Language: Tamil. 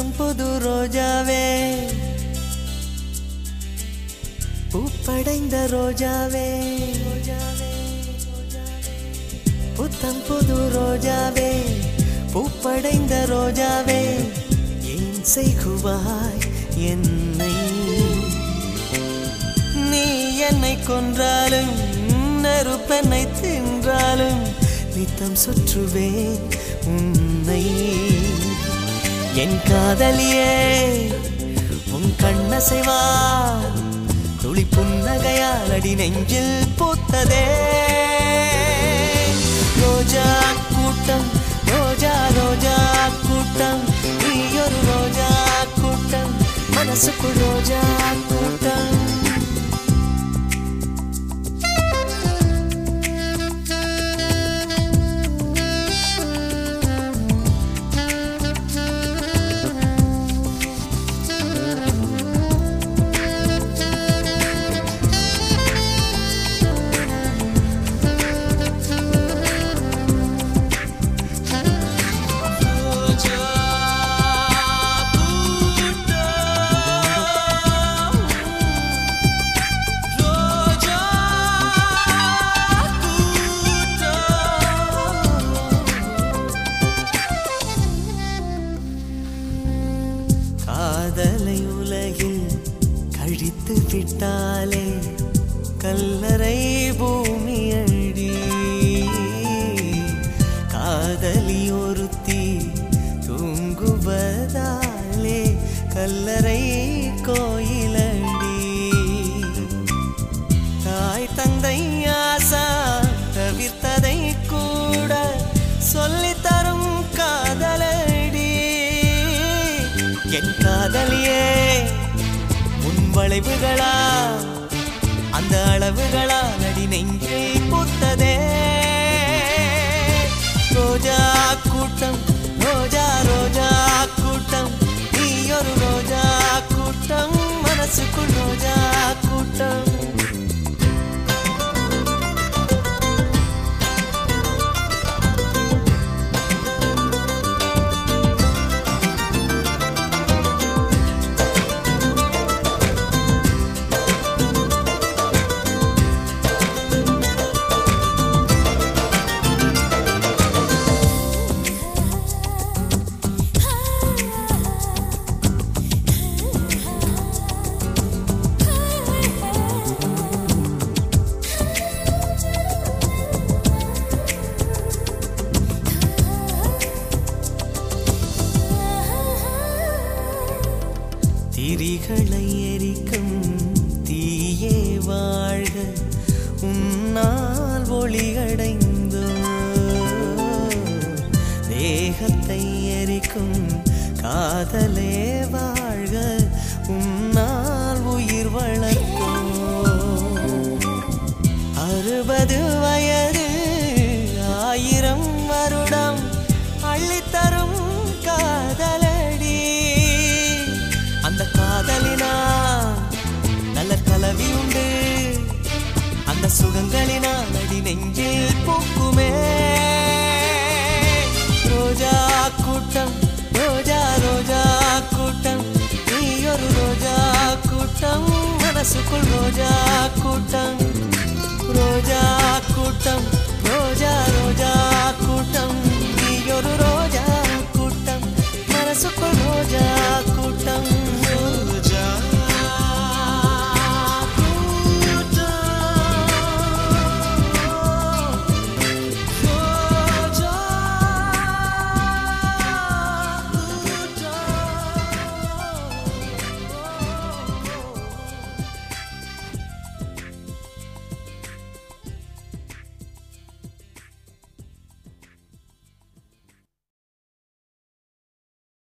புத்தம் புது ரோஜாவே பூப்படைந்த ரோஜாவே புத்தம் புது ரோஜாவே பூப்படைந்த ரோஜாவே ஏன் செய்குவாய் என்னை நீ என்னை கொன்றாலும் நெருப்பெண்ணை தின்றாலும் நித்தம் சுற்றுவேன் உன்னை என் காதலியே உன் கண்ணசைவா துளி புன்னகையால் அடி நெஞ்சில் பூத்ததே ரோஜா கூட்டம் ரோஜா ரோஜா கூட்டம் நீ ஒரு ரோஜா கூட்டம் மனசுக்குள் ரோஜா கூட்டம் காதலை உலகில் கழித்து விட்டாலே கல்லறை பூமி அடி காதலி ஒருத்தி தூங்குவதாலே கல்லறை கோயிலடி தாய் தந்தை ஆசா தவிர்த்ததை கூட சொல்லித் தரும் காதலடி என் காதலியே உன் வளைவுகளா அந்த அளவுகளா நடி நெஞ்சில் பூத்ததே ரோஜா கூட்டம் ரோஜா ரோஜா கூட்டம் நீ ஒரு ரோஜா கூட்டம் மனசுக்குள் ரோஜா கூட்டம் திரிகளை எரிக்கும் தீயே வாழ்க உன்னால் ஒளியடைந்தோ தேகத்தை எரிக்கும் காதலே வாழ்க உன்னால் உயிர் வளர்க்கும் அறுபது வயது ஆயிரம் வருடம் அள்ளித்தரும் காதலடி அந்த காதலினா நல்ல கலவி உண்டு அந்த சுகங்களினால் அடி நெஞ்சில் பூக்குமே ரோஜா கூட்டம் ரோஜா ரோஜா கூட்டம் நீ ஒரு ரோஜா கூட்டம் மனசுக்குள் ரோஜா கூட்டம் ரோஜா கூட்டம் ரோஜா ரோஜா கூட்டம் நீ ஒரு ரோஜா